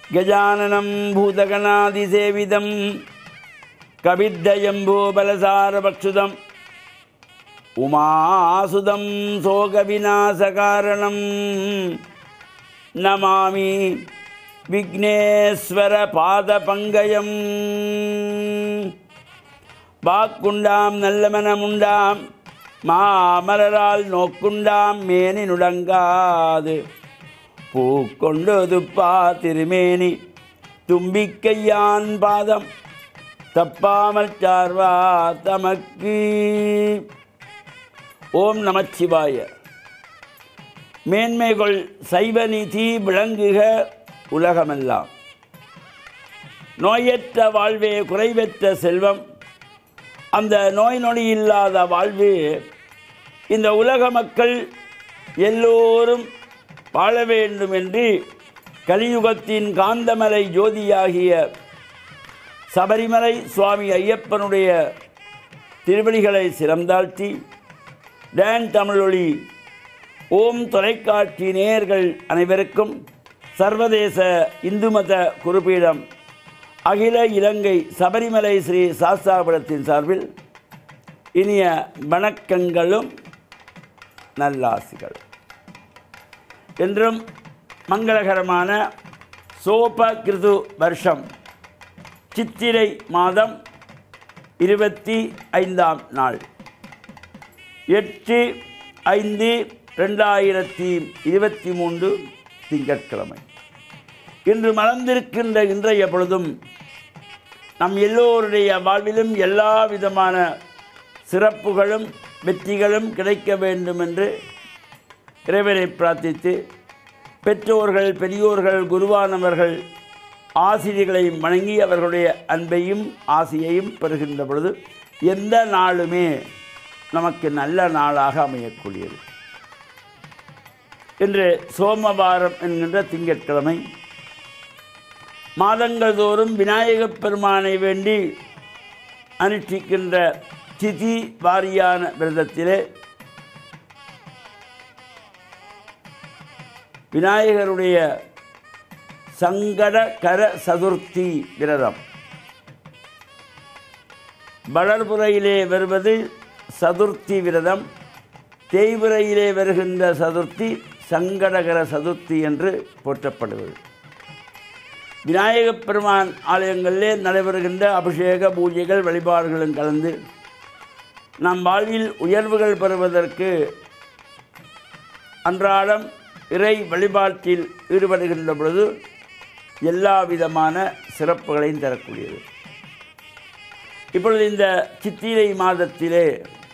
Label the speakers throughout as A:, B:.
A: गजाननं भूतगणादिसेवितं कविद्दयम्भूबलसारभक्षुदम् उमासुदं शोकविनाशकारणं नमामि விக்னேஸ்வரபாதபங்கயம் வாக்குண்டாம் நல்ல மனமுண்டாம் மாமலரால் நோக்குண்டாம் மேனி நுடங்காது பூக்கொண்டு துப்பா திருமேனி தும்பிக்கையான் பாதம் தப்பாமல் சார்வா தமக்கு ஓம் நமச்சிவாய மேன்மைகள் சைவ நீதி விளங்குக உலகமெல்லாம் நோயற்ற வாழ்வே குறைவற்ற செல்வம் அந்த நோய் நொடி இல்லாத வாழ்வு இந்த உலக மக்கள் எல்லோரும் வாழ வேண்டும் என்று கலியுகத்தின் காந்தமலை ஜோதியாகிய சபரிமலை சுவாமி ஐயப்பனுடைய திருவடிகளை சிறந்தாழ்த்தி டேன் தமிழொலி ஓம் தொலைக்காட்சி நேயர்கள் அனைவருக்கும் சர்வதேச இந்து மத குருபீடம் அகில இலங்கை சபரிமலை ஸ்ரீ சாஸ்தாபுரத்தின் சார்பில் இனிய வணக்கங்களும் நல்லாசிகள் என்றும் மங்களகரமான சோப கிருது வருஷம் சித்திரை மாதம் இருபத்தி ஐந்தாம் நாள் எட்டு ஐந்து ரெண்டாயிரத்தி இருபத்தி மூன்று திங்கட்கிழமை இன்று மலர்ந்திருக்கின்ற இன்றைய பொழுதும் நம் எல்லோருடைய வாழ்விலும் எல்லா விதமான சிறப்புகளும் வெற்றிகளும் கிடைக்க வேண்டும் என்று இறைவனை பிரார்த்தித்து பெற்றோர்கள் பெரியோர்கள் குருவானவர்கள் ஆசிரியர்களையும் வணங்கி அவர்களுடைய அன்பையும் ஆசையையும் பெறுகின்ற பொழுது எந்த நாளுமே நமக்கு நல்ல நாளாக அமையக்கூடியது இன்று சோமவாரம் என்கின்ற திங்கட்கிழமை மாதங்கள் தோறும் விநாயகப் பெருமானை வேண்டி அனுஷ்டிக்கின்ற திதி வாரியான விரதத்திலே விநாயகருடைய சங்கடகர சதுர்த்தி விரதம் வளர்புறையிலே வருவது சதுர்த்தி விரதம் தேய்புறையிலே வருகின்ற சதுர்த்தி சங்கடகர சதுர்த்தி என்று போற்றப்படுவது விநாயகப் பெருமான் ஆலயங்களிலே நடைபெறுகின்ற அபிஷேக பூஜைகள் வழிபாடுகளும் கலந்து நம் வாழ்வில் உயர்வுகள் பெறுவதற்கு அன்றாடம் இறை வழிபாட்டில் ஈடுபடுகின்ற பொழுது எல்லா விதமான சிறப்புகளையும் தரக்கூடியது இப்பொழுது இந்த சித்திரை மாதத்திலே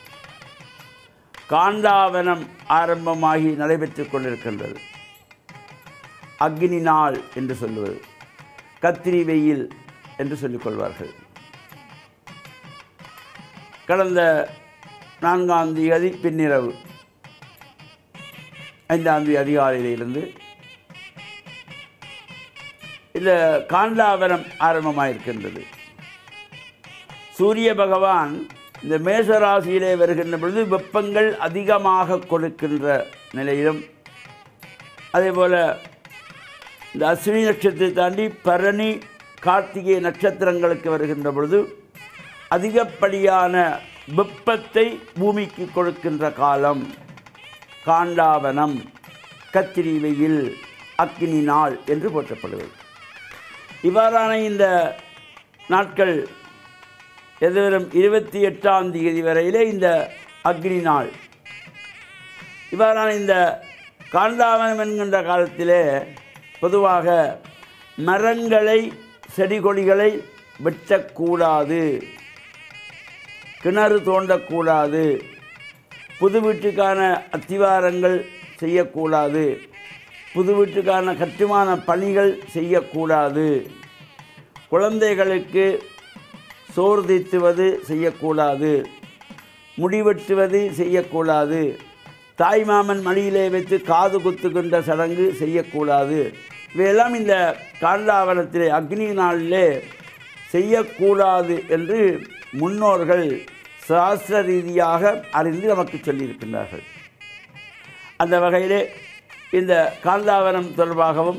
A: காண்டாவனம் ஆரம்பமாகி நடைபெற்று கொண்டிருக்கின்றது அக்னி நாள் என்று சொல்லுவது கத்திரி வெயில் என்று சொல்லிக் கொள்வார்கள் கடந்த நான்காம் தேதி பின்னிரவு ஐந்தாம் தேதி அதிகாலையிலிருந்து இந்த காண்டாவனம் ஆரம்பமாயிருக்கின்றது சூரிய பகவான் இந்த மேசராசியிலே வருகின்ற பொழுது வெப்பங்கள் அதிகமாக கொடுக்கின்ற நிலையிலும் அதேபோல் இந்த அஸ்வினி நட்சத்திரத்தை தாண்டி பரணி கார்த்திகை நட்சத்திரங்களுக்கு வருகின்ற பொழுது அதிகப்படியான வெப்பத்தை பூமிக்கு கொடுக்கின்ற காலம் காண்டாவனம் கத்திரி வெயில் அக்கினி நாள் என்று போற்றப்படுவது இவ்வாறான இந்த நாட்கள் எதிர்வரும் இருபத்தி எட்டாம் தேதி வரையிலே இந்த அக்னி நாள் இவ்வாறான இந்த காண்டாவனம் என்கின்ற காலத்திலே பொதுவாக மரங்களை செடி கொடிகளை வெட்டக்கூடாது கிணறு தோண்டக்கூடாது புது வீட்டுக்கான அத்திவாரங்கள் செய்யக்கூடாது புது வீட்டுக்கான கட்டுமான பணிகள் செய்யக்கூடாது குழந்தைகளுக்கு சோறு தீத்துவது செய்யக்கூடாது முடிவெட்டுவது செய்யக்கூடாது தாய்மாமன் மடியிலே வைத்து காது குத்துகின்ற சடங்கு செய்யக்கூடாது இவையெல்லாம் இந்த காண்டாவனத்திலே அக்னி நாளிலே செய்யக்கூடாது என்று முன்னோர்கள் சாஸ்திர ரீதியாக அறிந்து நமக்கு சொல்லியிருக்கின்றார்கள் அந்த வகையிலே இந்த காந்தாவனம் தொடர்பாகவும்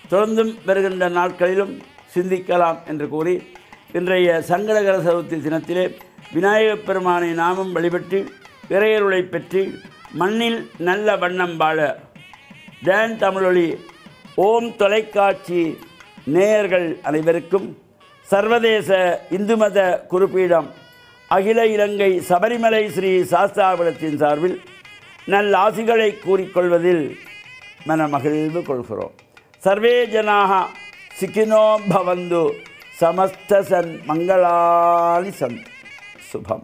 A: தொடர்ந்தும் வருகின்ற நாட்களிலும் சிந்திக்கலாம் என்று கூறி இன்றைய சங்கடகர சதுர்த்தி தினத்திலே விநாயகப் பெருமானை நாமும் வழிபட்டு இறையருளை பெற்று மண்ணில் நல்ல வண்ணம் வாழ டேன் தமிழொலி ஓம் தொலைக்காட்சி நேயர்கள் அனைவருக்கும் சர்வதேச இந்து மத குறிப்பீடம் அகில இலங்கை சபரிமலை ஸ்ரீ சாஸ்தாபுரத்தின் சார்பில் நல் ஆசிகளை கூறிக்கொள்வதில் மனமகிழ்வு கொள்கிறோம் சர்வே ஜனாக சிக்கினோ பவந்து சமஸ்தசன் மங்களானி சந்த் சுபம்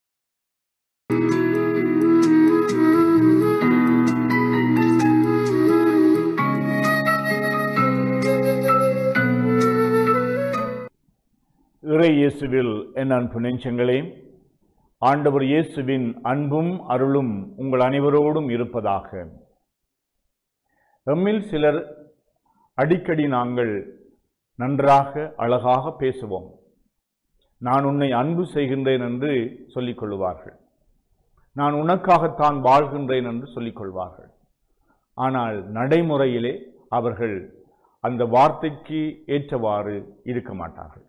B: இறை இயேசுவில் என் அன்பு நெஞ்சங்களே ஆண்டவர் இயேசுவின் அன்பும் அருளும் உங்கள் அனைவரோடும் இருப்பதாக எம்மில் சிலர் அடிக்கடி நாங்கள் நன்றாக அழகாக பேசுவோம் நான் உன்னை அன்பு செய்கின்றேன் என்று சொல்லிக் கொள்வார்கள் நான் உனக்காகத்தான் வாழ்கின்றேன் என்று சொல்லிக் கொள்வார்கள் ஆனால் நடைமுறையிலே அவர்கள் அந்த வார்த்தைக்கு ஏற்றவாறு இருக்க மாட்டார்கள்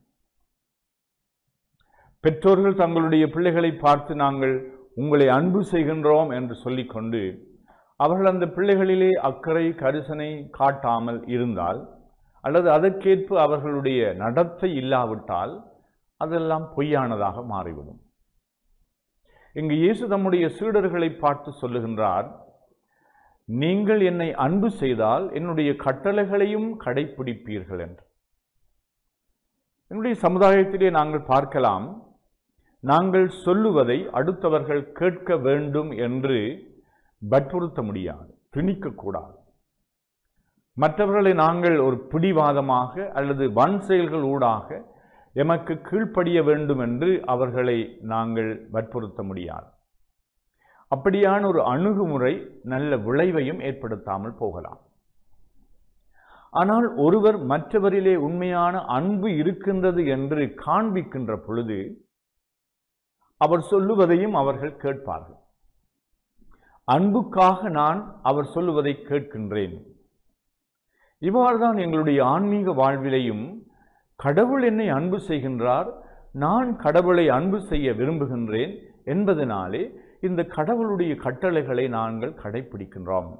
B: பெற்றோர்கள் தங்களுடைய பிள்ளைகளை பார்த்து நாங்கள் உங்களை அன்பு செய்கின்றோம் என்று சொல்லிக்கொண்டு அவர்கள் அந்த பிள்ளைகளிலே அக்கறை கரிசனை காட்டாமல் இருந்தால் அல்லது அதற்கேற்ப அவர்களுடைய நடத்தை இல்லாவிட்டால் அதெல்லாம் பொய்யானதாக மாறிவிடும் இங்கு இயேசு தம்முடைய சீடர்களை பார்த்து சொல்லுகின்றார் நீங்கள் என்னை அன்பு செய்தால் என்னுடைய கட்டளைகளையும் கடைப்பிடிப்பீர்கள் என்று என்னுடைய சமுதாயத்திலே நாங்கள் பார்க்கலாம் நாங்கள் சொல்லுவதை அடுத்தவர்கள் கேட்க வேண்டும் என்று வற்புறுத்த முடியாது திணிக்கக்கூடாது மற்றவர்களை நாங்கள் ஒரு பிடிவாதமாக அல்லது வன் செயல்கள் ஊடாக எமக்கு கீழ்ப்படிய வேண்டும் என்று அவர்களை நாங்கள் வற்புறுத்த முடியாது அப்படியான ஒரு அணுகுமுறை நல்ல விளைவையும் ஏற்படுத்தாமல் போகலாம் ஆனால் ஒருவர் மற்றவரிலே உண்மையான அன்பு இருக்கின்றது என்று காண்பிக்கின்ற பொழுது அவர் சொல்லுவதையும் அவர்கள் கேட்பார்கள் அன்புக்காக நான் அவர் சொல்லுவதை கேட்கின்றேன் இவ்வாறுதான் எங்களுடைய ஆன்மீக வாழ்விலையும் கடவுள் என்னை அன்பு செய்கின்றார் நான் கடவுளை அன்பு செய்ய விரும்புகின்றேன் என்பதனாலே இந்த கடவுளுடைய கட்டளைகளை நாங்கள் கடைபிடிக்கின்றோம்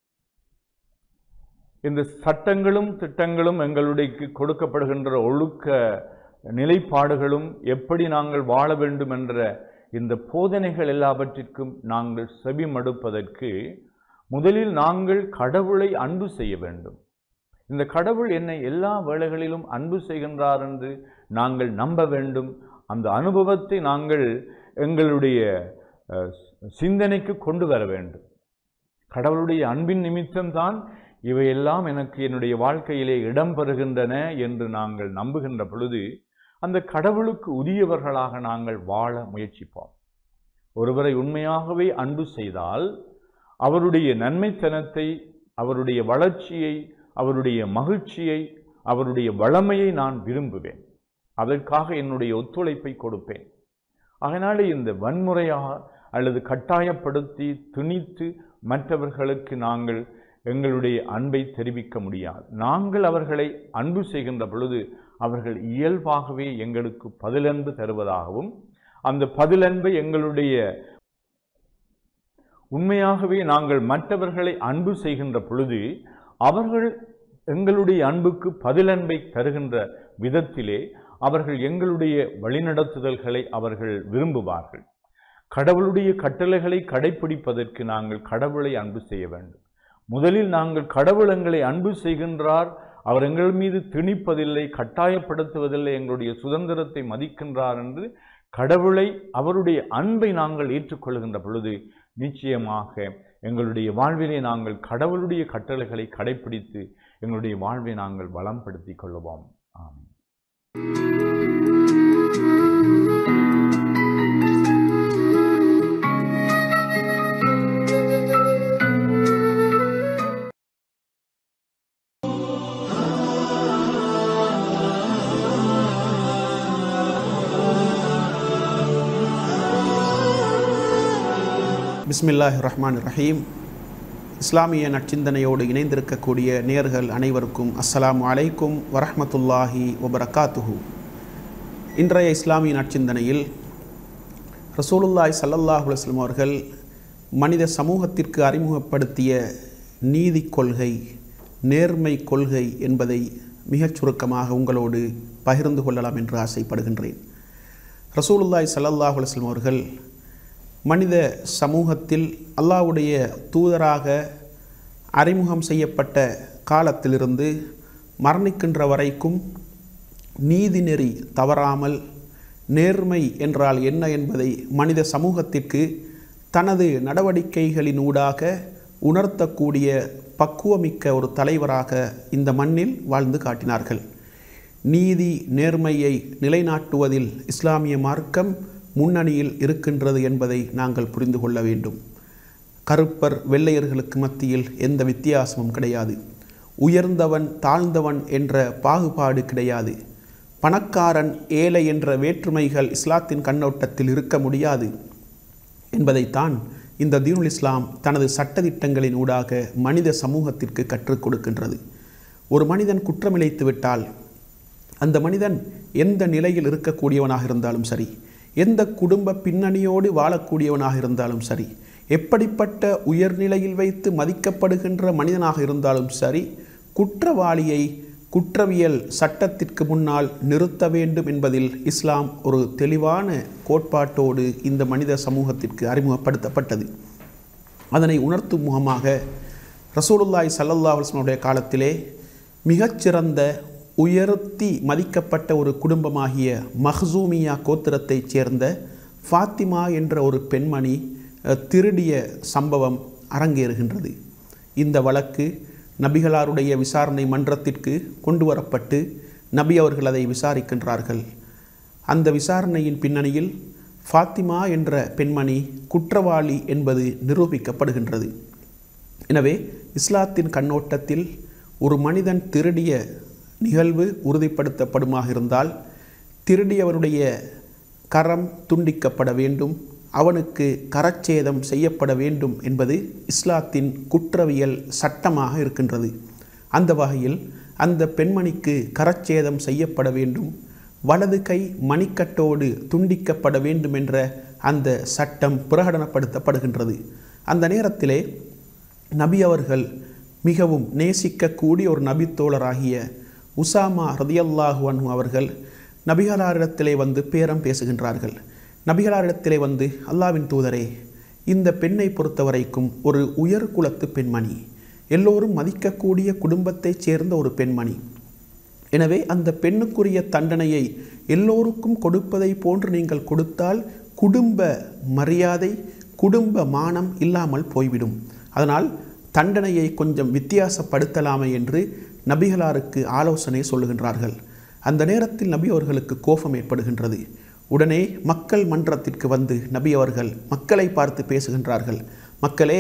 B: இந்த சட்டங்களும் திட்டங்களும் எங்களுடைய கொடுக்கப்படுகின்ற ஒழுக்க நிலைப்பாடுகளும் எப்படி நாங்கள் வாழ வேண்டும் என்ற இந்த போதனைகள் எல்லாவற்றிற்கும் நாங்கள் செவி மடுப்பதற்கு முதலில் நாங்கள் கடவுளை அன்பு செய்ய வேண்டும் இந்த கடவுள் என்னை எல்லா வேளைகளிலும் அன்பு செய்கின்றார் என்று நாங்கள் நம்ப வேண்டும் அந்த அனுபவத்தை நாங்கள் எங்களுடைய அஹ், சிந்தனைக்கு கொண்டு வர வேண்டும் கடவுளுடைய அன்பின் நிமித்தம்தான் இவையெல்லாம் எனக்கு என்னுடைய வாழ்க்கையிலே இடம் பெறுகின்றன என்று நாங்கள் நம்புகின்ற பொழுது அந்த கடவுளுக்கு உரியவர்களாக நாங்கள் வாழ முயற்சிப்போம் ஒருவரை உண்மையாகவே அன்பு செய்தால் அவருடைய நன்மைத்தனத்தை அவருடைய வளர்ச்சியை அவருடைய மகிழ்ச்சியை அவருடைய வளமையை நான் விரும்புவேன் அதற்காக என்னுடைய ஒத்துழைப்பை கொடுப்பேன் அதனால இந்த வன்முறையாக அல்லது கட்டாயப்படுத்தி திணித்து மற்றவர்களுக்கு நாங்கள் எங்களுடைய அன்பை தெரிவிக்க முடியாது நாங்கள் அவர்களை அன்பு செய்கின்ற பொழுது அவர்கள் இயல்பாகவே எங்களுக்கு பதிலன்பு தருவதாகவும் அந்த பதிலன்பை எங்களுடைய உண்மையாகவே நாங்கள் மற்றவர்களை அன்பு செய்கின்ற பொழுது அவர்கள் எங்களுடைய அன்புக்கு பதிலன்பை தருகின்ற விதத்திலே அவர்கள் எங்களுடைய வழிநடத்துதல்களை அவர்கள் விரும்புவார்கள் கடவுளுடைய கட்டளைகளை கடைப்பிடிப்பதற்கு நாங்கள் கடவுளை அன்பு செய்ய வேண்டும் முதலில் நாங்கள் கடவுள் எங்களை அன்பு செய்கின்றார் அவர் எங்கள் மீது திணிப்பதில்லை கட்டாயப்படுத்துவதில்லை எங்களுடைய சுதந்திரத்தை மதிக்கின்றார் என்று கடவுளை அவருடைய அன்பை நாங்கள் ஏற்றுக்கொள்கின்ற பொழுது நிச்சயமாக எங்களுடைய வாழ்விலே நாங்கள் கடவுளுடைய கட்டளைகளை கடைப்பிடித்து எங்களுடைய வாழ்வை நாங்கள் வளம்படுத்திக் கொள்வோம் ஆமென்
C: பிஸ்மில்லாஹ் ரஹ்மான் ரஹீம் இஸ்லாமிய நற்சிந்தனையோடு இணைந்திருக்கக்கூடிய நேர்கள் அனைவருக்கும் அஸ்ஸலாமு அலைக்கும் வரஹ்மத்துல்லாஹி வபரகாத்துஹு இன்றைய இஸ்லாமிய நற்சிந்தனையில் ரசூலுல்லாய் ஸல்லல்லாஹு அலைஹி வஸல்லம் அவர்கள் மனித சமூகத்திற்கு அறிமுகப்படுத்திய நீதி கொள்கை நேர்மை கொள்கை என்பதை மிகச் சுருக்கமாக உங்களோடு பகிர்ந்து கொள்ளலாம் என்று ஆசைப்படுகின்றேன் ரசூலுல்லாய் ஸல்லல்லாஹு அலைஹி வஸல்லம் அவர்கள் மனித சமூகத்தில் அல்லாஹ்வுடைய தூதராக அறிமுகம் செய்யப்பட்ட காலத்திலிருந்து மரணிக்கின்ற வரைக்கும் நீதிநெறி தவறாமல் நேர்மை என்றால் என்ன என்பதை மனித சமூகத்திற்கு தனது நடவடிக்கைகளினூடாக உணர்த்தக்கூடிய பக்குவமிக்க ஒரு தலைவராக இந்த மண்ணில் வாழ்ந்து காட்டினார்கள் நீதி நேர்மையை நிலைநாட்டுவதில் இஸ்லாமிய மார்க்கம் முன்னணியில் இருக்கின்றது என்பதை நாங்கள் புரிந்து கொள்ள வேண்டும் கருப்பர் வெள்ளையர்களுக்கு மத்தியில் எந்த வித்தியாசமும் கிடையாது உயர்ந்தவன் தாழ்ந்தவன் என்ற பாகுபாடு கிடையாது பணக்காரன் ஏழை என்ற வேற்றுமைகள் இஸ்லாத்தின் கண்ணோட்டத்தில் இருக்க முடியாது என்பதைத்தான் இந்த தீனுல் இஸ்லாம் தனது சட்டதிட்டங்களின் ஊடாக மனித சமூகத்திற்கு கற்றுக் கொடுக்கின்றது ஒரு மனிதன் குற்றமிழைத்து விட்டால் அந்த மனிதன் எந்த நிலையில் இருக்கக்கூடியவனாக இருந்தாலும் சரி எந்த குடும்ப பின்னணியோடு வாழக்கூடியவனாக இருந்தாலும் சரி எப்படிப்பட்ட உயர்நிலையில் வைத்து மதிக்கப்படுகின்ற மனிதனாக இருந்தாலும் சரி குற்றவாளியை குற்றவியல் சட்டத்திற்கு முன்னால் நிறுத்த வேண்டும் என்பதில் இஸ்லாம் ஒரு தெளிவான கோட்பாட்டோடு இந்த மனித சமூகத்திற்கு அறிமுகப்படுத்தப்பட்டது அதனை உணர்த்தும் முகமாக ரசூலுல்லாய் சல்லல்லா அலுவலனுடைய காலத்திலே மிகச்சிறந்த உயர்த்தி மதிக்கப்பட்ட ஒரு குடும்பமாகிய மஹ்சூமியா கோத்திரத்தைச் சேர்ந்த ஃபாத்திமா என்ற ஒரு பெண்மணி திருடிய சம்பவம் அரங்கேறுகின்றது இந்த வழக்கு நபிகளாருடைய விசாரணை மன்றத்திற்கு கொண்டு வரப்பட்டு நபி அவர்கள் அதை விசாரிக்கின்றார்கள் அந்த விசாரணையின் பின்னணியில் ஃபாத்திமா என்ற பெண்மணி குற்றவாளி என்பது நிரூபிக்கப்படுகின்றது எனவே இஸ்லாத்தின் கண்ணோட்டத்தில் ஒரு மனிதன் திருடிய நிகழ்வு உறுதிப்படுத்தப்படுமாக இருந்தால் திருடியவனுடைய கரம் துண்டிக்கப்பட வேண்டும் அவனுக்கு கரச்சேதம் செய்யப்பட வேண்டும் என்பது இஸ்லாத்தின் குற்றவியல் சட்டமாக இருக்கின்றது அந்த வகையில் அந்த பெண்மணிக்கு கரச்சேதம் செய்யப்பட வேண்டும் வலது கை மணிக்கட்டோடு துண்டிக்கப்பட வேண்டும் என்ற அந்த சட்டம் பிரகடனப்படுத்தப்படுகின்றது அந்த நேரத்திலே நபி அவர்கள் மிகவும் நேசிக்கக்கூடிய ஒரு நபித்தோழராகிய உசாமா ரதியல்லாஹு அன்ஹு அவர்கள் நபிகளாரிடத்திலே வந்து பேரம் பேசுகின்றார்கள் நபிகளாரிடத்திலே வந்து அல்லாவின் தூதரே இந்த பெண்ணை பொறுத்தவரைக்கும் ஒரு உயர் குலத்து பெண்மணி எல்லோரும் மதிக்கக்கூடிய குடும்பத்தைச் சேர்ந்த ஒரு பெண்மணி எனவே அந்த பெண்ணுக்குரிய தண்டனையை எல்லோருக்கும் கொடுப்பதை போன்று நீங்கள் கொடுத்தால் குடும்ப மரியாதை குடும்ப மானம் இல்லாமல் போய்விடும் அதனால் தண்டனையை கொஞ்சம் வித்தியாசப்படுத்தலாமே என்று நபிகளாருக்கு ஆலோசனை சொல்லுகின்றார்கள் அந்த நேரத்தில் நபி அவர்களுக்கு கோபம் ஏற்படுகின்றது உடனே மக்கள் மன்றத்திற்கு வந்து நபி அவர்கள் மக்களை பார்த்து பேசுகின்றார்கள் மக்களே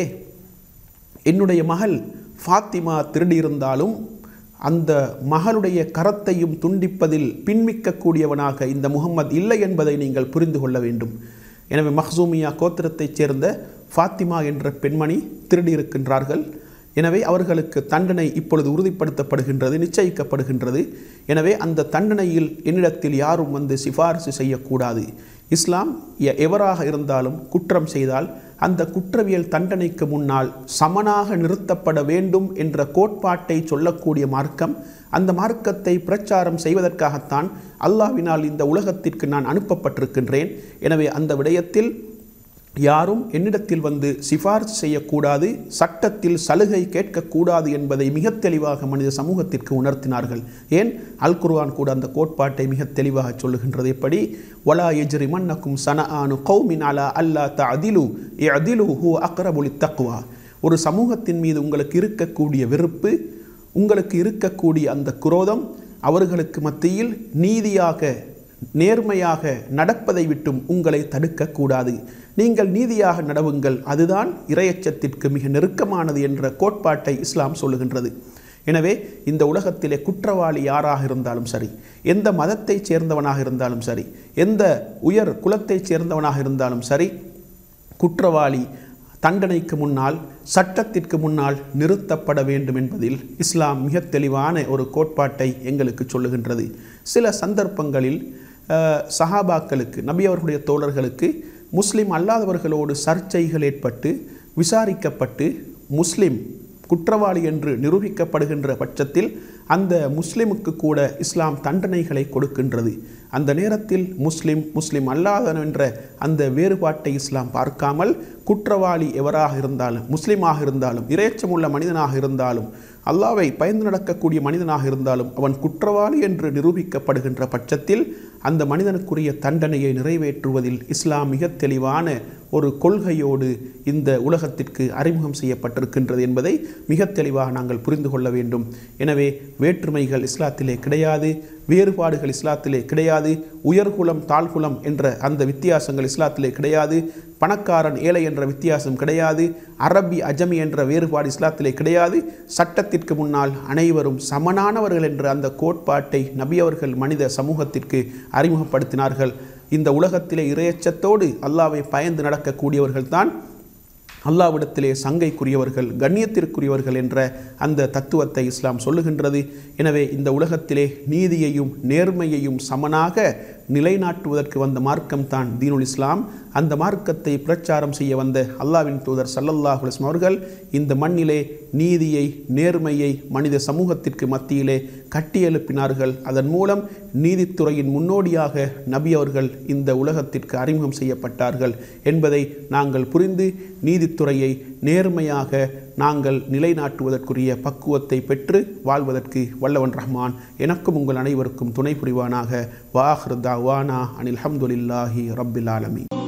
C: என்னுடைய மகள் ஃபாத்திமா திருடியிருந்தாலும் அந்த மகளுடைய கரத்தையும் துண்டிப்பதில் பின்மிக்கக்கூடியவனாக இந்த முகம்மது இல்லை என்பதை நீங்கள் புரிந்து கொள்ள வேண்டும் எனவே மஹ்சூமியா கோத்திரத்தைச் சேர்ந்த ஃபாத்திமா என்ற பெண்மணி திருடியிருக்கின்றார்கள் எனவே அவர்களுக்கு தண்டனை இப்பொழுது உறுதிப்படுத்தப்படுகின்றது நிச்சயிக்கப்படுகின்றது எனவே அந்த தண்டனையில் என்னிடத்தில் யாரும் வந்து சிபாரிசு செய்யக்கூடாது இஸ்லாம் எவராக இருந்தாலும் குற்றம் செய்தால் அந்த குற்றவியல் தண்டனைக்கு முன்னால் சமனாக நிறுத்தப்பட வேண்டும் என்ற கோட்பாட்டை சொல்லக்கூடிய மார்க்கம் அந்த மார்க்கத்தை பிரச்சாரம் செய்வதற்காகத்தான் அல்லாவினால் இந்த உலகத்திற்கு நான் அனுப்பப்பட்டிருக்கின்றேன் எனவே அந்த விடயத்தில் யாரும் என்னிடத்தில் வந்து சிபாரிசு செய்யக்கூடாது சட்டத்தில் சலுகை கேட்கக்கூடாது என்பதை மிக தெளிவாக மனித சமூகத்திற்கு உணர்த்தினார்கள் ஏன் அல் குர்ஆன் கூட அந்த கோட்பாட்டை மிக தெளிவாக சொல்லுகின்றது எப்படி வலா எஜ்ரி மன்னக்கும் சன ஆனு கௌமின் அலா அல்லா த அதிலு ஏ அதிலு ஹூ அக்ரபுலி தக்குவா ஒரு சமூகத்தின் மீது உங்களுக்கு இருக்கக்கூடிய வெறுப்பு உங்களுக்கு இருக்கக்கூடிய அந்த குரோதம் அவர்களுக்கு மத்தியில் நீதியாக நேர்மையாக நடப்பதை விட்டும் உங்களை தடுக்கக்கூடாது நீங்கள் நீதியாக நடவுங்கள் அதுதான் இரையச்சத்திற்கு மிக நெருக்கமானது என்ற கோட்பாட்டை இஸ்லாம் சொல்லுகின்றது எனவே இந்த உலகத்திலே குற்றவாளி யாராக இருந்தாலும் சரி எந்த மதத்தைச் சேர்ந்தவனாக இருந்தாலும் சரி எந்த உயர் குலத்தைச் சேர்ந்தவனாக இருந்தாலும் சரி குற்றவாளி தண்டனைக்கு முன்னால் சட்டத்திற்கு முன்னால் நிறுத்தப்பட வேண்டும் என்பதில் இஸ்லாம் மிக தெளிவான ஒரு கோட்பாட்டை எங்களுக்கு சொல்லுகின்றது சில சந்தர்ப்பங்களில் அஹ், சஹாபாக்களுக்கு நபி அவர்களுடைய தோழர்களுக்கு முஸ்லிம் அல்லாதவர்களோடு சர்ச்சைகள் ஏற்பட்டு விசாரிக்கப்பட்டு முஸ்லிம் குற்றவாளி என்று நிரூபிக்கப்படுகின்ற பட்சத்தில் அந்த முஸ்லிமுக்கு கூட இஸ்லாம் தண்டனைகளை கொடுக்கின்றது அந்த நேரத்தில் முஸ்லிம் முஸ்லிம் அல்லாதவன் என்ற அந்த வேறுபாட்டை இஸ்லாம் பார்க்காமல் குற்றவாளி எவராக இருந்தாலும் முஸ்லிமாக இருந்தாலும் இறைச்சமுள்ள மனிதனாக இருந்தாலும் அல்லாவை பயந்து நடக்கக்கூடிய மனிதனாக இருந்தாலும் அவன் குற்றவாளி என்று நிரூபிக்கப்படுகின்ற பட்சத்தில் அந்த மனிதனுக்குரிய தண்டனையை நிறைவேற்றுவதில் இஸ்லாம் மிக தெளிவான ஒரு கொள்கையோடு இந்த உலகத்திற்கு அறிமுகம் செய்யப்பட்டிருக்கின்றது என்பதை மிக தெளிவாக நாங்கள் புரிந்து கொள்ள வேண்டும் எனவே வேற்றுமைகள் இஸ்லாத்திலே கிடையாது வேறுபாடுகள் இஸ்லாத்திலே கிடையாது உயர்குலம் தாழ்குலம் என்ற அந்த வித்தியாசங்கள் இஸ்லாத்திலே கிடையாது பணக்காரன் ஏழை என்ற வித்தியாசம் கிடையாது அரபி அஜமி என்ற வேறுபாடு இஸ்லாத்திலே கிடையாது சட்டத்திற்கு முன்னால் அனைவரும் சமனானவர்கள் என்ற அந்த கோட்பாட்டை நபி அவர்கள் மனித சமூகத்திற்கு அறிமுகப்படுத்தினார்கள் இந்த உலகத்திலே இரையச்சத்தோடு அல்லாவை பயந்து நடக்கக்கூடியவர்கள்தான் அல்லாவிடத்திலே சங்கைக்குரியவர்கள் கண்ணியத்திற்குரியவர்கள் என்ற அந்த தத்துவத்தை இஸ்லாம் சொல்லுகின்றது எனவே இந்த உலகத்திலே நீதியையும் நேர்மையையும் சமனாக நிலைநாட்டுவதற்கு வந்த மார்க்கம் தான் தீனுல் இஸ்லாம் அந்த மார்க்கத்தை பிரச்சாரம் செய்ய வந்த அல்லாவின் தூதர் சல்லல்லாஹு அலைஹி வஸல்லம் அவர்கள் இந்த மண்ணிலே நீதியை நேர்மையை மனித சமூகத்திற்கு மத்தியிலே கட்டியெழுப்பினார்கள் அதன் மூலம் நீதித்துறையின் முன்னோடியாக நபி அவர்கள் இந்த உலகத்திற்கு அறிமுகம் செய்யப்பட்டார்கள் என்பதை நாங்கள் புரிந்து நீதித்துறையை நேர்மையாக நாங்கள் நிலைநாட்டுவதற்குரிய பக்குவத்தை பெற்று வாழ்வதற்கு வல்லவன் ரஹ்மான் எனக்கும் உங்கள் அனைவருக்கும் துணை புரிவானாக வாஹ்ரு தாவானா அனில் ஹம்துலில்லாஹி ரப்பில் ஆலமீன்